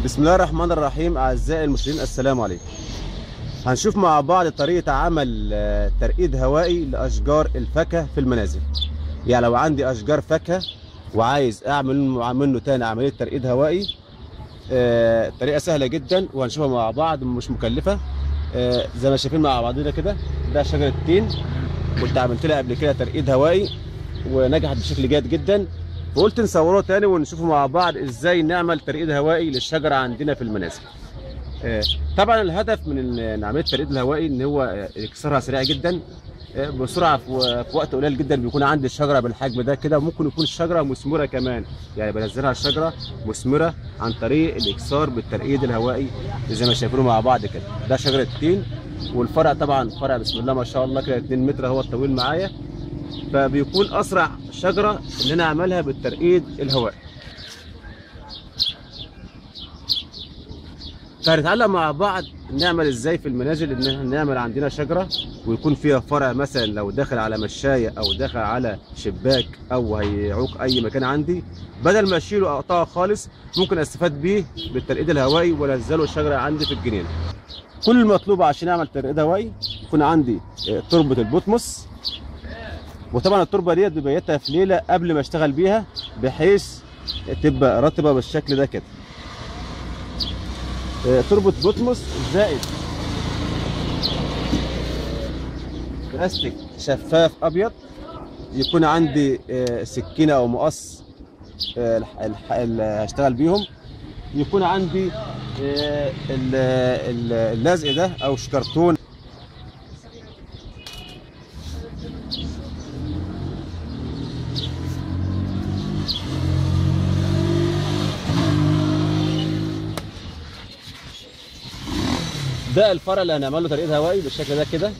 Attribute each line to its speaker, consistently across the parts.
Speaker 1: بسم الله الرحمن الرحيم اعزائي المشاهدين السلام عليكم هنشوف مع بعض طريقه عمل آه، ترقيد هوائي لاشجار الفاكهه في المنازل يعني لو عندي اشجار فاكهه وعايز اعمل منه تاني عمليه ترقيد هوائي آه، طريقه سهله جدا وهنشوفها مع بعض مش مكلفه آه، زي ما شايفين مع بعضنا كده ده شجره تين كنت عملت لها قبل كده ترقيد هوائي ونجحت بشكل جيد جدا فقلت نصوره تاني ونشوفه مع بعض ازاي نعمل ترقيد هوائي للشجره عندنا في المنازل آه، طبعا الهدف من ال- عمليه الترقيد الهوائي ان هو آه، اكسارها سريع جدا آه، بسرعه في في وقت قليل جدا بيكون عندي الشجره بالحجم ده كده وممكن يكون الشجره مثمره كمان يعني بنزلها الشجره مثمره عن طريق الاكسار بالترقيد الهوائي زي ما شايفينه مع بعض كده ده شجره تين والفرع طبعا فرع بسم الله ما شاء الله كده 2 متر هو الطويل معايا فبيكون اسرع شجره ان انا اعملها بالترقيد الهوائي فهنتعلم مع بعض نعمل ازاي في المنازل ان احنا نعمل عندنا شجره ويكون فيها فرع مثلا لو داخل على مشايه او داخل على شباك او هيعوق اي مكان عندي بدل ما اشيله او اقطعه خالص ممكن استفاد بيه بالترقيد الهوائي وانزله الشجره عندي في الجنينه كل المطلوب عشان اعمل ترقيد هوائي يكون عندي آه، تربه البوتموس وطبعا التربه ديت ببيتها في ليله قبل ما اشتغل بيها بحيث تبقى رطبه بالشكل ده كده آه، تربه بوتموس زائد بلاستيك شفاف ابيض يكون عندي آه، سكينه او مقص آه، الح- الح- ال- هشتغل بيهم يكون عندي آه، ال- ال- اللزق ده او شكرتون ده الفرع اللي هنعمل له ترقيد هوائي بالشكل ده كده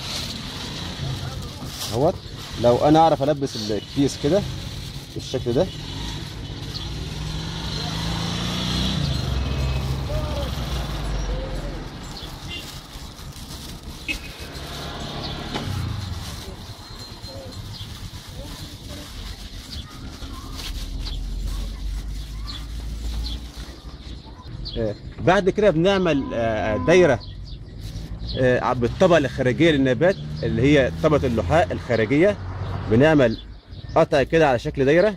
Speaker 1: اهوت لو انا اعرف البس الكيس كده بالشكل ده آه، بعد كده بنعمل آه، دايره آه، بالطبقه الخارجيه للنبات اللي هي طبقه اللحاء الخارجيه بنعمل قطع كده على شكل دايره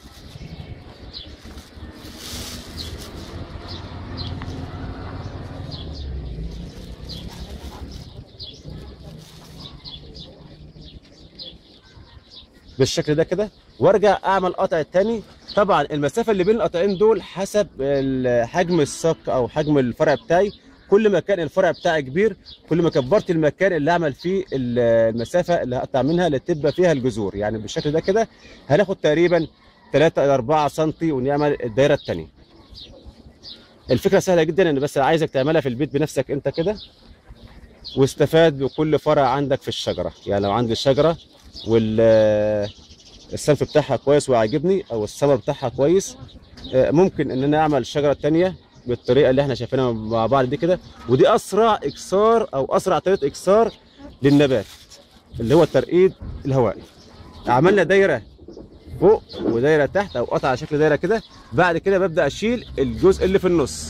Speaker 1: بالشكل ده كده وارجع اعمل قطع تاني طبعا المسافه اللي بين القطعين دول حسب ال- حجم الساق او حجم الفرع بتاعي كل ما كان الفرع بتاعي كبير كل ما كبرت المكان اللي اعمل فيه ال- المسافه اللي هقطع منها اللي تبقى فيها الجذور يعني بالشكل ده كده هناخد تقريبا 3 الى 4 سم ونعمل الدايره الثانيه الفكره سهله جدا ان بس عايزك تعملها في البيت بنفسك انت كده واستفاد بكل فرع عندك في الشجره يعني لو عندي الشجره وال السلف بتاعها كويس وعاجبني او الثمر بتاعها كويس آه، ممكن ان انا اعمل الشجره الثانيه بالطريقه اللي احنا شايفينها مع بعض دي كده ودي اسرع اكسار او اسرع طريقه اكسار للنبات اللي هو الترقيد الهوائي عملنا دايره فوق ودايره تحت او قطع على شكل دايره كده بعد كده ببدا اشيل الجزء اللي في النص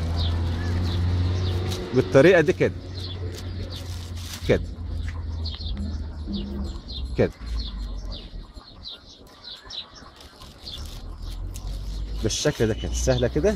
Speaker 1: بالطريقه دي كده كده كده بالشكل ده كده سهله كده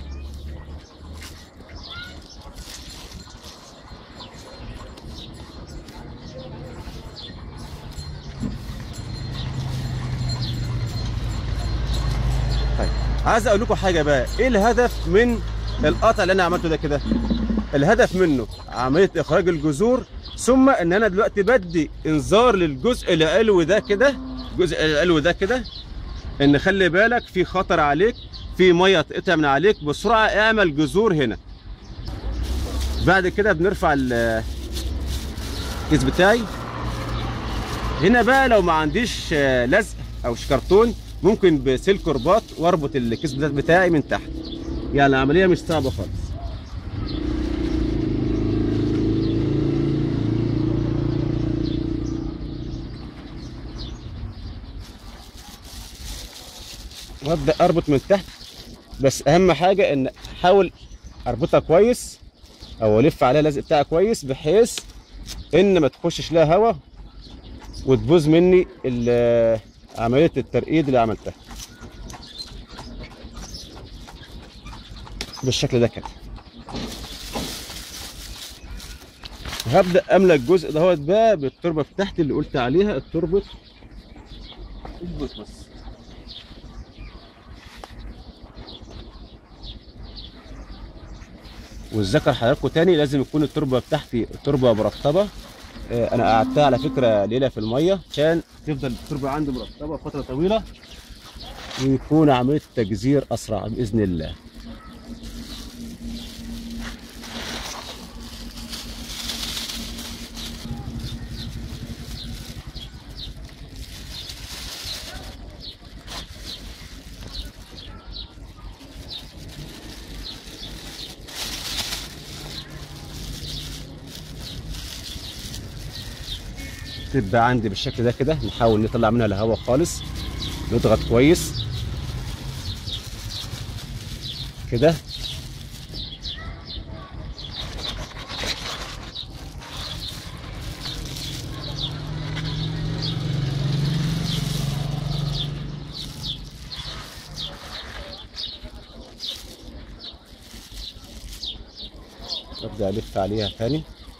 Speaker 1: طيب عايز اقول لكم حاجه بقى ايه الهدف من القطع اللي انا عملته ده كده الهدف منه عمليه اخراج الجذور ثم ان انا دلوقتي بدي انذار للجزء العلوي ده كده الجزء العلوي ده كده ان خلي بالك في خطر عليك في ميه تقطع من عليك بسرعه اعمل جذور هنا بعد كده بنرفع ال- الكيس بتاعي هنا بقى لو ما عنديش آه، لزق او شكرتون ممكن بسلك رباط واربط الكيس بتاعي من تحت يعني العمليه مش صعبه خالص وابدا اربط من تحت بس اهم حاجه ان احاول اربطها كويس او الف عليها اللزق بتاعها كويس بحيث ان ما تخشش لها هواء وتبوظ مني ال- عمليه الترقيد اللي عملتها بالشكل ده كده هبدا املى الجزء دهوت بقى بالتربه بتاعتي اللي قلت عليها التربه اظبط بس والذكر حضراتكم تاني لازم يكون التربه بتاعتي تربه مرطبه آه، انا قعدتها على فكره ليله في الميه عشان تفضل التربه عندي مرطبه فتره طويله ويكون عمليه التجزير اسرع باذن الله تبقى عندي بالشكل ده كده نحاول نطلع منها الهواء خالص نضغط كويس كده ابدا الف عليها تاني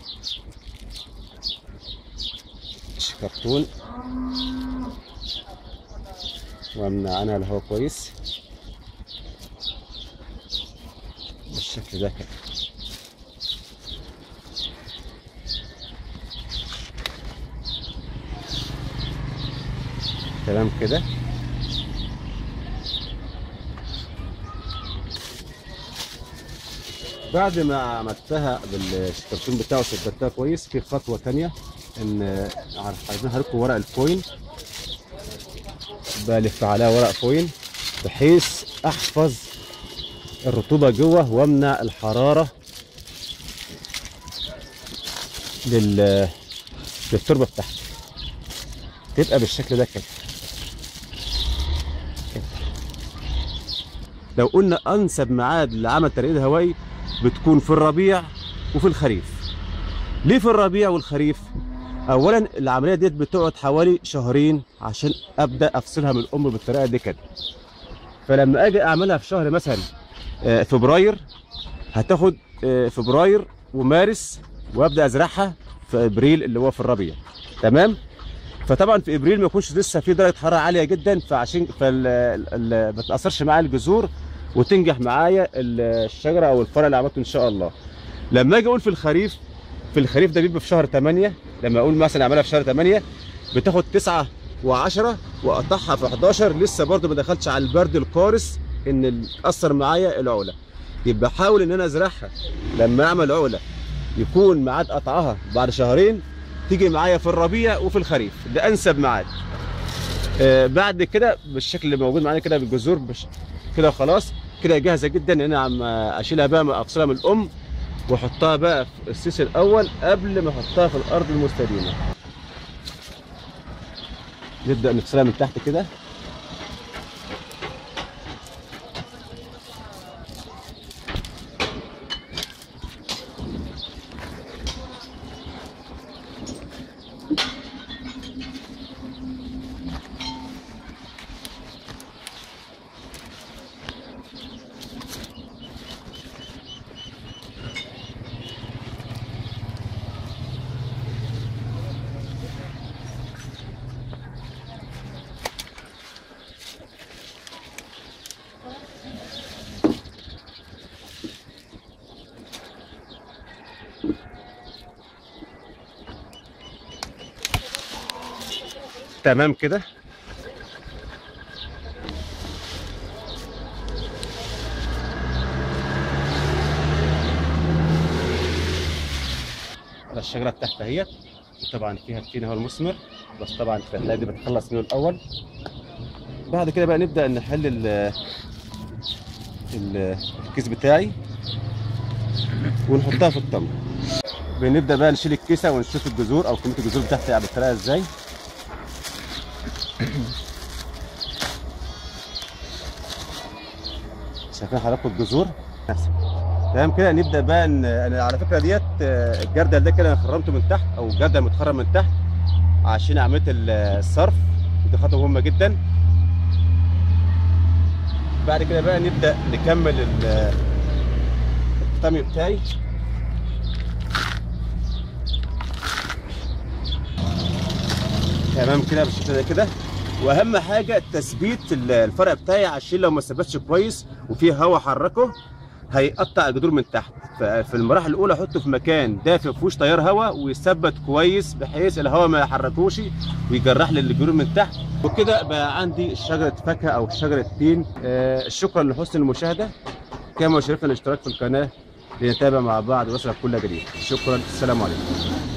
Speaker 1: كرتون وامنع عنها الهواء كويس بالشكل ده كده تمام كده بعد ما عملتها بالكرتون بتاعه وثبتها كويس في خطوه تانية ان عارف عايزين لكم ورق الفويل بلف عليها ورق فويل بحيث احفظ الرطوبه جوه وامنع الحراره لل للتربه بتاعتي تبقى بالشكل ده كده كده. لو قلنا انسب ميعاد لعمل ترقيد هوائي بتكون في الربيع وفي الخريف ليه في الربيع والخريف اولا العمليه ديت بتقعد حوالي شهرين عشان ابدا افصلها من الام بالطريقه دي كده فلما اجي اعملها في شهر مثلا آه، فبراير هتاخد آه، فبراير ومارس وابدا ازرعها في ابريل اللي هو في الربيع تمام فطبعا في ابريل ما يكونش لسه في درجه حراره عاليه جدا فعشان فال ال- ال- ما تاثرش معايا الجذور وتنجح معايا ال- الشجره او الفرع اللي عملته ان شاء الله لما اجي اقول في الخريف في الخريف ده بيبقى في شهر 8 لما اقول مثلا اعملها في شهر 8 بتاخد 9 و10 واقطعها في 11 لسه برضه ما دخلتش على البرد القارس ان ال- اثر معايا العقله يبقى احاول ان انا ازرعها لما اعمل عقله يكون ميعاد قطعها بعد شهرين تيجي معايا في الربيع وفي الخريف ده انسب ميعاد آه بعد كده بالشكل اللي موجود معانا كده بالجذور بش... كده خلاص كده جاهزه جدا ان انا عم اشيلها بقى افصلها من الام واحطها بقى في السيس الاول قبل ما احطها في الارض المستديمه نبدا نفصلها من تحت كده تمام كده على الشجره بتاعت اهيت وطبعا فيها التين اهو المثمر بس طبعا الفلاحه دي بتخلص منه الاول بعد كده بقى نبدا نحل ال ال- الكيس بتاعي ونحطها في التمر بنبدا بقى نشيل الكيسه ونشوف الجذور او كميه الجذور بتاعتي عملتها ازاي شايفين حضراتكم الجذور نفسك تمام كده نبدا بقى ان انا على فكره ديت آه، الجردل ده كده انا خرمته من تحت او الجردل متخرم من تحت عشان عمليه ال- الصرف دي خطوه مهمه جدا بعد كده بقى نبدا نكمل ال- الطمي بتاعي تمام كده بالشكل ده كده واهم حاجه تثبيت ال- الفرع بتاعي عشان لو ما ثبتش كويس وفي هواء حركه هيقطع الجذور من تحت ففي المراحل الاولى احطه في مكان دافئ ما فيهوش تيار هواء ويثبت كويس بحيث الهواء ما يحركوش ويجرح لي الجذور من تحت وكده بقى عندي شجره فاكهه او شجره تين آه شكرا لحسن المشاهده كما شرفنا الاشتراك في القناه لنتابع مع بعض ونصل كل جديد شكرا السلام عليكم